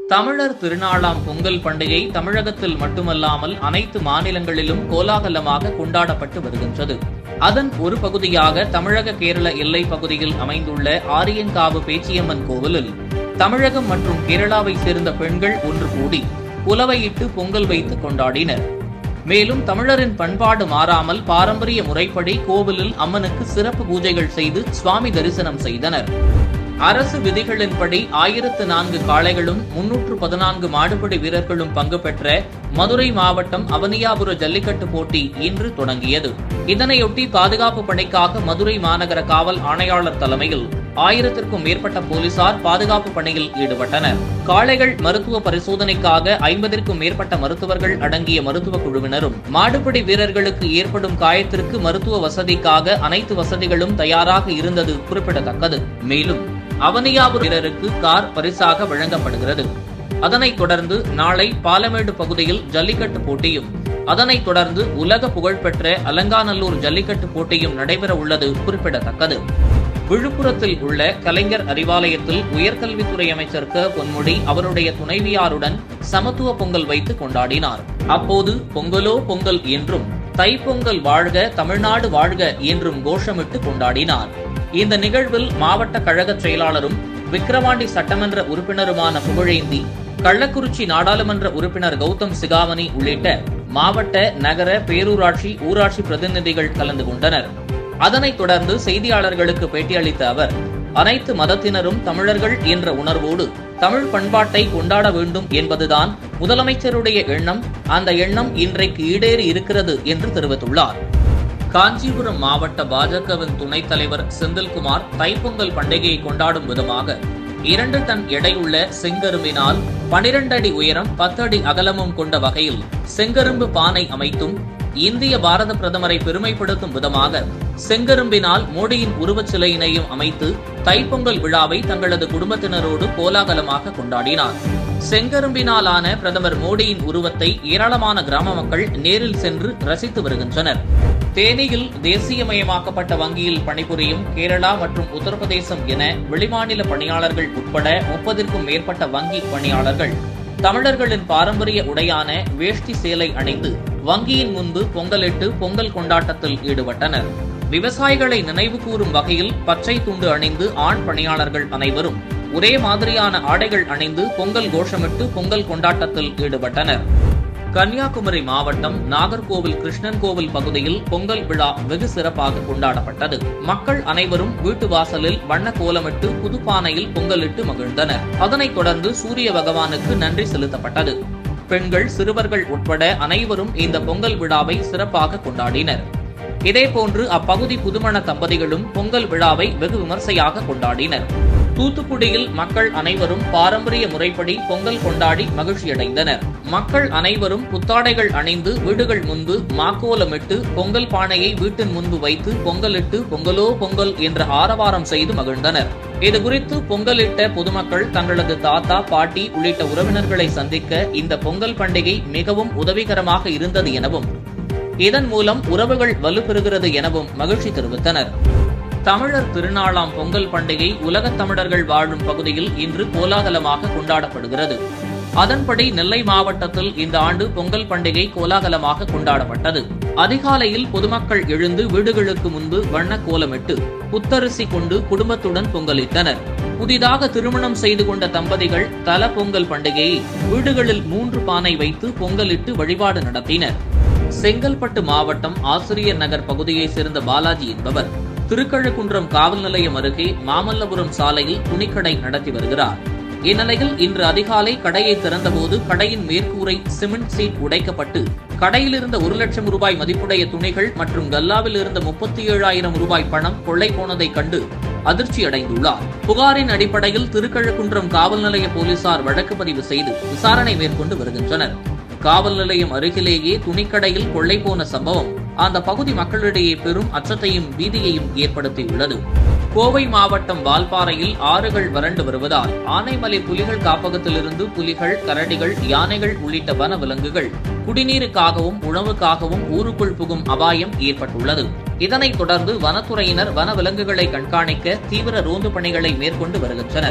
தமிழர் திருநாளாம் பொங்கல் பண்டிகை தமிழகத்தில் மட்டுமல்லாமல் அனைத்து மாநிலங்களிலும் கோலாகலமாக கொண்டாடப்பட்டு வருகின்றது அதன் ஒரு பகுதியாக தமிழக கேரள எல்லைப் பகுதியில் அமைந்துள்ள ஆரியங்காவு பேச்சியம்மன் கோவிலில் தமிழகம் மற்றும் கேரளாவை சேர்ந்த பெண்கள் ஒன்று கூடி புலவையிட்டு பொங்கல் வைத்து கொண்டாடினர் மேலும் தமிழரின் பண்பாடு மாறாமல் பாரம்பரிய முறைப்படி கோவிலில் அம்மனுக்கு சிறப்பு பூஜைகள் செய்து சுவாமி தரிசனம் செய்தனர் அரசு விதிகளின்படி ஆயிரத்து நான்கு காளைகளும் முன்னூற்று பதினான்கு மாடுபிடி வீரர்களும் பங்கு பெற்ற மதுரை மாவட்டம் அவனியாபுர ஜல்லிக்கட்டு போட்டி இன்று தொடங்கியது இதனையொட்டி பாதுகாப்பு பணிக்காக மதுரை மாநகர காவல் ஆணையாளர் தலைமையில் ஆயிரத்திற்கும் மேற்பட்ட போலீசார் பாதுகாப்பு பணியில் ஈடுபட்டனர் காளைகள் மருத்துவ பரிசோதனைக்காக ஐம்பதிற்கும் மேற்பட்ட மருத்துவர்கள் அடங்கிய மருத்துவ குழுவினரும் மாடுபிடி வீரர்களுக்கு ஏற்படும் காயத்திற்கு மருத்துவ வசதிக்காக அனைத்து வசதிகளும் தயாராக இருந்தது குறிப்பிடத்தக்கது மேலும் அவனியாபுர வீரருக்கு கார் பரிசாக வழங்கப்படுகிறது அதனைத் தொடர்ந்து நாளை பாலமேடு பகுதியில் ஜல்லிக்கட்டு போட்டியும் அதனைத் தொடர்ந்து உலக புகழ்பெற்ற அலங்காநல்லூர் ஜல்லிக்கட்டு போட்டியும் நடைபெற உள்ளது குறிப்பிடத்தக்கது விழுப்புரத்தில் உள்ள கலைஞர் அறிவாலயத்தில் உயர்கல்வித்துறை அமைச்சர் க பொன்முடி அவருடைய துணைவியாருடன் சமத்துவ பொங்கல் வைத்து கொண்டாடினார் அப்போது பொங்கலோ பொங்கல் என்றும் தைப்பொங்கல் வாழ்க தமிழ்நாடு வாழ்க என்றும் கோஷமிட்டு கொண்டாடினார் இந்த நிகழ்வில் மாவட்ட கழக செயலாளரும் விக்கிரவாண்டி சட்டமன்ற உறுப்பினருமான புகழேந்தி கள்ளக்குறிச்சி நாடாளுமன்ற உறுப்பினர் கௌதம் சிகாமணி உள்ளிட்ட மாவட்ட நகர பேரூராட்சி ஊராட்சி பிரதிநிதிகள் கலந்து கொண்டனர் அதனைத் தொடர்ந்து செய்தியாளர்களுக்கு பேட்டியளித்த அவர் அனைத்து மதத்தினரும் தமிழர்கள் என்ற உணர்வோடு தமிழ் பண்பாட்டை கொண்டாட வேண்டும் என்பதுதான் முதலமைச்சருடைய எண்ணம் அந்த எண்ணம் இன்றைக்கு ஈடேறி இருக்கிறது என்று தெரிவித்துள்ளார் காஞ்சிபுரம் மாவட்ட பாஜகவின் துணைத் தலைவர் செந்தில்குமார் தைப்பொங்கல் பண்டிகையை கொண்டாடும் விதமாக இரண்டு டன் எடையுள்ள செங்கரும்பினால் பனிரெண்டு அடி உயரம் பத்து அடி அகலமும் கொண்ட வகையில் செங்கரும்பு பானை அமைத்தும் இந்திய பாரத பிரதமரை பெருமைப்படுத்தும் விதமாக செங்கரும்பினால் மோடியின் உருவச் சிலையினையும் அமைத்து தைப்பொங்கல் விழாவை தங்களது குடும்பத்தினரோடு கோலாகலமாக கொண்டாடினார் செங்கரும்பினாலான பிரதமர் மோடியின் உருவத்தை ஏராளமான கிராம மக்கள் நேரில் சென்று ரசித்து வருகின்றனர் தேனியில் தேசியமயமாக்கப்பட்ட வங்கியில் பணிபுரியும் கேரளா மற்றும் உத்தரப்பிரதேசம் என வெளிமாநில பணியாளர்கள் உட்பட முப்பதிற்கும் மேற்பட்ட வங்கி பணியாளர்கள் தமிழர்களின் பாரம்பரிய உடையான வேஷ்டி சேலை அணிந்து வங்கியின் முன்பு பொங்கலிட்டு பொங்கல் கொண்டாட்டத்தில் ஈடுபட்டனர் விவசாயிகளை நினைவு கூறும் வகையில் பச்சை துண்டு அணிந்து ஆண் பணியாளர்கள் அனைவரும் ஒரே மாதிரியான ஆடைகள் அணிந்து பொங்கல் கோஷமிட்டு பொங்கல் கொண்டாட்டத்தில் ஈடுபட்டனர் கன்னியாகுமரி மாவட்டம் நாகர்கோவில் கிருஷ்ணன் கோவில் பகுதியில் பொங்கல் விழா வெகு சிறப்பாக கொண்டாடப்பட்டது மக்கள் அனைவரும் வீட்டு வாசலில் வண்ண கோலமிட்டு புதுப்பானையில் பொங்கலிட்டு மகிழ்ந்தனர் அதனைத் தொடர்ந்து சூரிய பகவானுக்கு நன்றி செலுத்தப்பட்டது பெண்கள் சிறுவர்கள் உட்பட அனைவரும் இந்த பொங்கல் விழாவை சிறப்பாக கொண்டாடினர் இதேபோன்று அப்பகுதி புதுமண தம்பதிகளும் பொங்கல் விழாவை வெகு விமர்சையாக கொண்டாடினர் தூத்துக்குடியில் மக்கள் அனைவரும் பாரம்பரிய முறைப்படி பொங்கல் கொண்டாடி மகிழ்ச்சியடைந்தனர் மக்கள் அனைவரும் புத்தாடைகள் அணிந்து வீடுகள் முன்பு மாக்கோலமிட்டு பொங்கல் பானையை வீட்டின் முன்பு வைத்து பொங்கலிட்டு பொங்கலோ பொங்கல் என்ற ஆரவாரம் செய்து மகிழ்ந்தனர் இதுகுறித்து பொங்கலிட்ட பொதுமக்கள் தங்களது தாத்தா பாட்டி உள்ளிட்ட உறவினர்களை சந்திக்க இந்த பொங்கல் பண்டிகை மிகவும் உதவிகரமாக இருந்தது எனவும் இதன் மூலம் உறவுகள் வலுப்பெறுகிறது எனவும் மகிழ்ச்சி தெரிவித்தனர் தமிழர் திருநாளாம் பொங்கல் பண்டிகை உலகத் தமிழர்கள் வாழும் பகுதியில் இன்று கோலாகலமாக கொண்டாடப்படுகிறது அதன்படி நெல்லை மாவட்டத்தில் இந்த ஆண்டு பொங்கல் பண்டிகை கோலாகலமாக கொண்டாடப்பட்டது அதிகாலையில் பொதுமக்கள் எழுந்து வீடுகளுக்கு முன்பு வண்ண கோலமிட்டு புத்தரிசி கொண்டு குடும்பத்துடன் பொங்கலிட்டனர் புதிதாக திருமணம் செய்து கொண்ட தம்பதிகள் தல பொங்கல் பண்டிகையை வீடுகளில் மூன்று பானை வைத்து பொங்கலிட்டு வழிபாடு நடத்தினர் செங்கல்பட்டு மாவட்டம் ஆசிரியர் நகர் பகுதியைச் சேர்ந்த பாலாஜி என்பவர் திருக்கழுக்குன்றம் காவல் நிலையம் அருகே மாமல்லபுரம் சாலையில் துணிக்கடை நடத்தி வருகிறார் இந்நிலையில் இன்று அதிகாலை கடையை திறந்தபோது கடையின் மேற்கூரை சிமெண்ட் சீட் உடைக்கப்பட்டு கடையில் இருந்த ஒரு லட்சம் ரூபாய் மதிப்புடைய துணிகள் மற்றும் கல்லாவில் இருந்த முப்பத்தி ஏழாயிரம் ரூபாய் பணம் கொள்ளை போனதைக் கண்டு அதிர்ச்சி அடைந்துள்ளார் புகாரின் அடிப்படையில் திருக்கழுக்குன்றம் காவல் நிலைய போலீசார் வழக்கு பதிவு செய்து விசாரணை மேற்கொண்டு வருகின்றனர் காவல் நிலையம் அருகிலேயே துணிக்கடையில் கொள்ளை போன சம்பவம் அந்த பகுதி மக்களிடையே பெரும் அச்சத்தையும் பீதியையும் ஏற்படுத்தியுள்ளது கோவை மாவட்டம் வால்பாறையில் ஆறுகள் வறண்டு வருவதால் ஆனைமலை புலிகள் காப்பகத்திலிருந்து புலிகள் கரடிகள் யானைகள் உள்ளிட்ட வன விலங்குகள் குடிநீருக்காகவும் உணவுக்காகவும் ஊருக்குள் புகும் அபாயம் ஏற்பட்டுள்ளது இதனைத் தொடர்ந்து வனத்துறையினர் வன விலங்குகளை கண்காணிக்க தீவிர ரோந்து பணிகளை மேற்கொண்டு வருகின்றனர்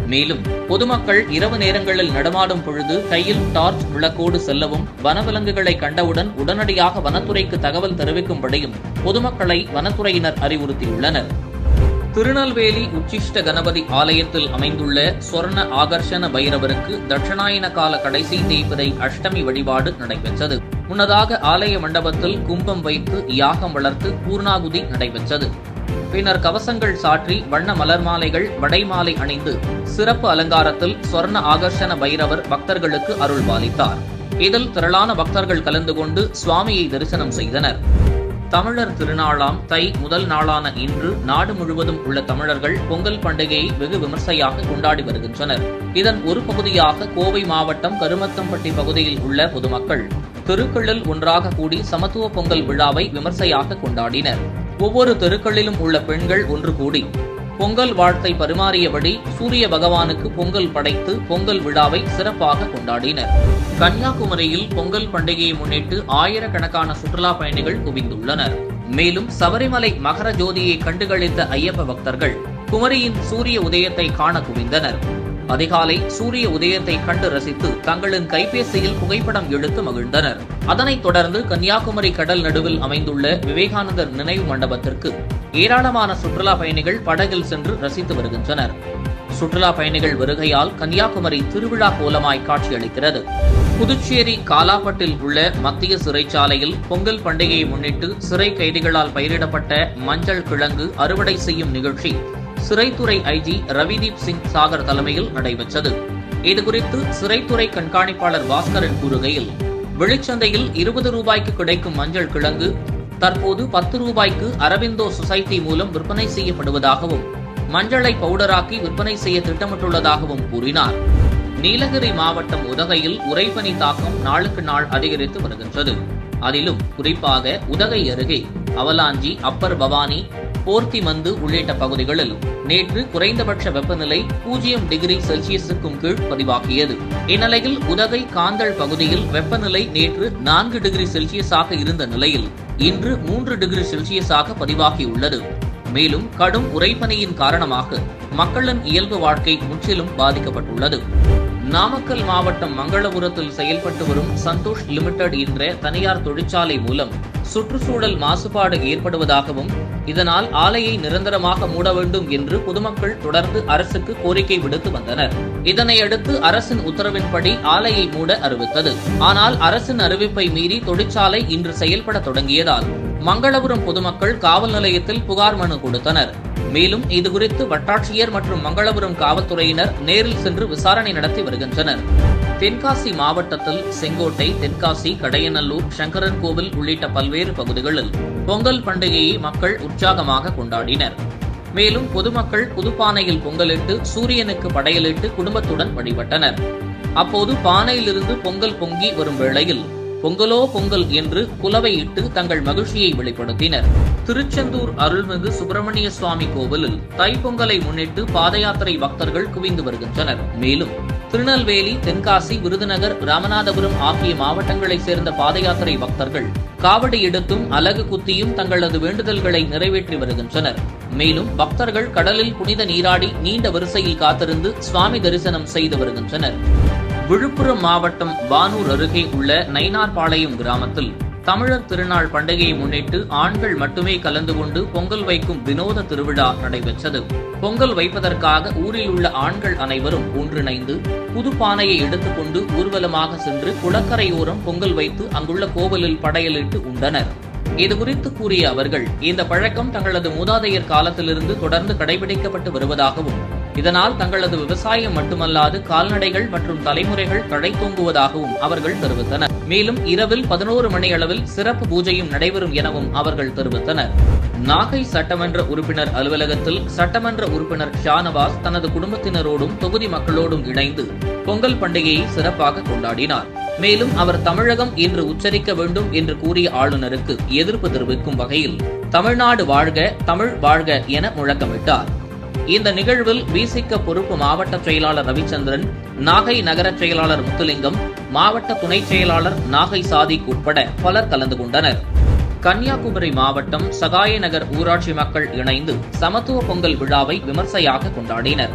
மேலும் பொதுமக்கள் இரவு நேரங்களில் நடமாடும் பொழுது கையில் டார்ச் விளக்கோடு செல்லவும் வனவிலங்குகளை கண்டவுடன் உடனடியாக வனத்துறைக்கு தகவல் தெரிவிக்கும்படியும் பொதுமக்களை வனத்துறையினர் அறிவுறுத்தியுள்ளனர் திருநெல்வேலி உச்சிஷ்ட கணபதி ஆலயத்தில் அமைந்துள்ள சொர்ண ஆகர்ஷண பைரவருக்கு தட்சணாயன கால கடைசி தேய்பிரை அஷ்டமி வழிபாடு நடைபெற்றது முன்னதாக ஆலய மண்டபத்தில் கும்பம் வைத்து யாகம் வளர்த்து பூர்ணாகுதி நடைபெற்றது பின்னர் கவசங்கள் சாற்றி வண்ண மலர் மாலைகள் வடைமாலை அணிந்து சிறப்பு அலங்காரத்தில் சொர்ண ஆகர்ஷண பைரவர் பக்தர்களுக்கு அருள்பாலித்தார் இதில் திரளான பக்தர்கள் கலந்து கொண்டு சுவாமியை தரிசனம் செய்தனர் தமிழர் திருநாளாம் தை முதல் நாளான இன்று நாடு முழுவதும் உள்ள தமிழர்கள் பொங்கல் பண்டிகையை வெகு விமர்சையாக கொண்டாடி வருகின்றனர் இதன் ஒரு பகுதியாக கோவை மாவட்டம் கருமத்தம்பட்டி பகுதியில் உள்ள பொதுமக்கள் தெருக்களில் ஒன்றாக கூடி சமத்துவ பொங்கல் விழாவை விமர்சையாக கொண்டாடினர் ஒவ்வொரு தெருக்களிலும் உள்ள பெண்கள் ஒன்று கூடி பொங்கல் வாழ்த்தை பரிமாறியபடி சூரிய பகவானுக்கு பொங்கல் படைத்து பொங்கல் விழாவை சிறப்பாக கொண்டாடினர் கன்னியாகுமரியில் பொங்கல் பண்டிகையை முன்னிட்டு ஆயிரக்கணக்கான சுற்றுலா பயணிகள் குவிந்துள்ளனர் மேலும் சபரிமலை மகர ஜோதியை கண்டுகளித்த ஐயப்ப பக்தர்கள் குமரியின் சூரிய உதயத்தை காண குவிந்தனர் அதிகாலை சூரிய உதயத்தை கண்டு ரசித்து தங்களின் கைபேசியில் புகைப்படம் எடுத்து மகிழ்ந்தனர் அதனைத் தொடர்ந்து கன்னியாகுமரி கடல் நடுவில் அமைந்துள்ள விவேகானந்தர் நினைவு மண்டபத்திற்கு ஏராளமான சுற்றுலா பயணிகள் படகில் சென்று ரசித்து வருகின்றனர் சுற்றுலா பயணிகள் வருகையால் கன்னியாகுமரி திருவிழா கோலமாய் காட்சியளிக்கிறது புதுச்சேரி காலாப்பட்டில் உள்ள மத்திய சிறைச்சாலையில் பொங்கல் பண்டிகையை முன்னிட்டு சிறை கைதிகளால் பயிரிடப்பட்ட மஞ்சள் கிழங்கு அறுவடை செய்யும் நிகழ்ச்சி சிறைத்துறை ஐஜி ரவிதீப் சிங் சாகர் தலைமையில் நடைபெற்றது இதுகுறித்து சிறைத்துறை கண்காணிப்பாளர் பாஸ்கரன் கூறுகையில் வெளிச்சந்தையில் இருபது ரூபாய்க்கு கிடைக்கும் மஞ்சள் கிழங்கு தற்போது பத்து ரூபாய்க்கு அரவிந்தோ சொசைட்டி மூலம் விற்பனை செய்யப்படுவதாகவும் மஞ்சளை பவுடராக்கி விற்பனை செய்ய திட்டமிட்டுள்ளதாகவும் கூறினார் நீலகிரி மாவட்டம் உதகையில் உறைபனி தாக்கம் நாளுக்கு நாள் அதிகரித்து வருகின்றது அதிலும் குறிப்பாக உதகை அருகே அவலாஞ்சி அப்பர் பவானி போர்த்திமந்து உள்ளிட்ட பகுதிகளில் நேற்று குறைந்தபட்ச வெப்பநிலை பூஜ்ஜியம் டிகிரி செல்சியஸுக்கும் கீழ் பதிவாகியது இந்நிலையில் உதகை காந்தள் பகுதியில் வெப்பநிலை நேற்று நான்கு டிகிரி செல்சியஸாக இருந்த நிலையில் இன்று மூன்று டிகிரி செல்சியஸாக பதிவாகியுள்ளது மேலும் கடும் உறைபனியின் காரணமாக மக்களின் இயல்பு வாழ்க்கை முற்றிலும் பாதிக்கப்பட்டுள்ளது நாமக்கல் மாவட்டம் மங்களபுரத்தில் செயல்பட்டு வரும் சந்தோஷ் லிமிடெட் என்ற தனியார் தொழிற்சாலை மூலம் சுற்றுச்சூழல் மாசுபாடு ஏற்படுவதாகவும் இதனால் ஆலையை நிரந்தரமாக மூட வேண்டும் என்று பொதுமக்கள் தொடர்ந்து அரசுக்கு கோரிக்கை விடுத்து வந்தனர் இதனையடுத்து அரசின் உத்தரவின்படி ஆலையை மூட அறிவித்தது ஆனால் அரசின் அறிவிப்பை மீறி தொழிற்சாலை இன்று செயல்பட தொடங்கியதால் மங்களபுரம் பொதுமக்கள் காவல் நிலையத்தில் புகார் மனு கொடுத்தனர் மேலும் இதுகுறித்து வட்டாட்சியர் மற்றும் மங்களபுரம் காவல்துறையினர் நேரில் சென்று விசாரணை நடத்தி வருகின்றனர் தென்காசி மாவட்டத்தில் செங்கோட்டை தென்காசி கடையநல்லூர் சங்கரன் கோவில் உள்ளிட்ட பல்வேறு பகுதிகளில் பொங்கல் பண்டிகையை மக்கள் உற்சாகமாக கொண்டாடினர் மேலும் பொதுமக்கள் புதுப்பானையில் பொங்கலிட்டு சூரியனுக்கு படையலிட்டு குடும்பத்துடன் வழிபட்டனர் அப்போது பானையிலிருந்து பொங்கல் பொங்கி வரும் வேளையில் பொங்கலோ பொங்கல் என்று குலவையிட்டு தங்கள் மகிழ்ச்சியை வெளிப்படுத்தினர் திருச்செந்தூர் அருள்மிகு சுப்பிரமணிய சுவாமி கோவிலில் தைப்பொங்கலை முன்னிட்டு பாத யாத்திரை பக்தர்கள் குவிந்து வருகின்றனர் மேலும் திருநெல்வேலி தென்காசி விருதுநகர் ராமநாதபுரம் ஆகிய மாவட்டங்களைச் சேர்ந்த பாத யாத்திரை பக்தர்கள் காவடி எடுத்தும் அலகு குத்தியும் தங்களது வேண்டுதல்களை நிறைவேற்றி வருகின்றனர் மேலும் பக்தர்கள் கடலில் புனித நீராடி நீண்ட வரிசையில் காத்திருந்து சுவாமி தரிசனம் செய்து வருகின்றனர் விழுப்புரம் மாவட்டம் வானூர் அருகே உள்ள நைனார்பாளையம் கிராமத்தில் தமிழர் திருநாள் பண்டிகையை முன்னிட்டு ஆண்கள் மட்டுமே கலந்து கொண்டு பொங்கல் வைக்கும் வினோத திருவிழா நடைபெற்றது பொங்கல் வைப்பதற்காக ஊரில் உள்ள ஆண்கள் அனைவரும் ஒன்றிணைந்து புது பானையை எடுத்துக்கொண்டு ஊர்வலமாக சென்று குளக்கரையோரம் பொங்கல் வைத்து அங்குள்ள கோவிலில் படையலிட்டு உண்டனர் இதுகுறித்து கூறிய அவர்கள் இந்த பழக்கம் தங்களது மூதாதையர் காலத்திலிருந்து தொடர்ந்து கடைபிடிக்கப்பட்டு வருவதாகவும் இதனால் தங்களது விவசாயம் மட்டுமல்லாது கால்நடைகள் மற்றும் தலைமுறைகள் தழைத்தோங்குவதாகவும் அவர்கள் தெரிவித்தனர் மேலும் இரவில் பதினோரு மணி அளவில் சிறப்பு பூஜையும் நடைபெறும் எனவும் அவர்கள் தெரிவித்தனர் நாகை சட்டமன்ற உறுப்பினர் அலுவலகத்தில் சட்டமன்ற உறுப்பினர் ஷானவாஸ் தனது குடும்பத்தினரோடும் தொகுதி மக்களோடும் இணைந்து பொங்கல் பண்டிகையை சிறப்பாக கொண்டாடினார் மேலும் அவர் தமிழகம் என்று உச்சரிக்க வேண்டும் என்று கூறிய ஆளுநருக்கு எதிர்ப்பு தெரிவிக்கும் வகையில் தமிழ்நாடு வாழ்க தமிழ் வாழ்க என முழக்கமிட்டார் இந்த நிகழ்வில் விசிக பொறுப்பு மாவட்ட செயலாளர் ரவிச்சந்திரன் நாகை நகர செயலாளர் முத்துலிங்கம் மாவட்ட துணை செயலாளர் நாகை சாதிக் உட்பட பலர் கலந்து கொண்டனர் கன்னியாகுமரி மாவட்டம் சகாய நகர் ஊராட்சி மக்கள் இணைந்து சமத்துவ பொங்கல் விழாவை விமர்சையாக கொண்டாடினர்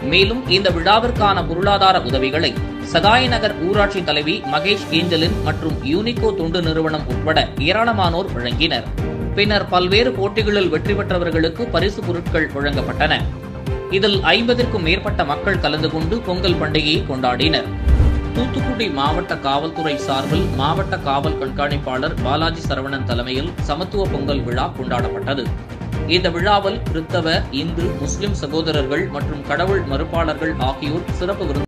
மேலும் இந்த விழாவிற்கான பொருளாதார உதவிகளை சகாயநகர் ஊராட்சி தலைவி மகேஷ் ஏஞ்சலின் மற்றும் யூனிகோ தொண்டு நிறுவனம் உட்பட ஏராளமானோர் வழங்கினர் பின்னர் பல்வேறு போட்டிகளில் வெற்றி பெற்றவர்களுக்கு பரிசு பொருட்கள் வழங்கப்பட்டன இதில் ஐம்பதிற்கும் மேற்பட்ட மக்கள் கலந்து கொண்டு பொங்கல் பண்டிகையை கொண்டாடினர் தூத்துக்குடி மாவட்ட காவல்துறை சார்பில் மாவட்ட காவல் கண்காணிப்பாளர் பாலாஜி சரவணன் தலைமையில் சமத்துவ பொங்கல் விழா கொண்டாடப்பட்டது இந்த விழாவில் கிறிஸ்தவ இந்து முஸ்லிம் சகோதரர்கள் மற்றும் கடவுள் மறுப்பாளர்கள் ஆகியோர் சிறப்பு விருந்து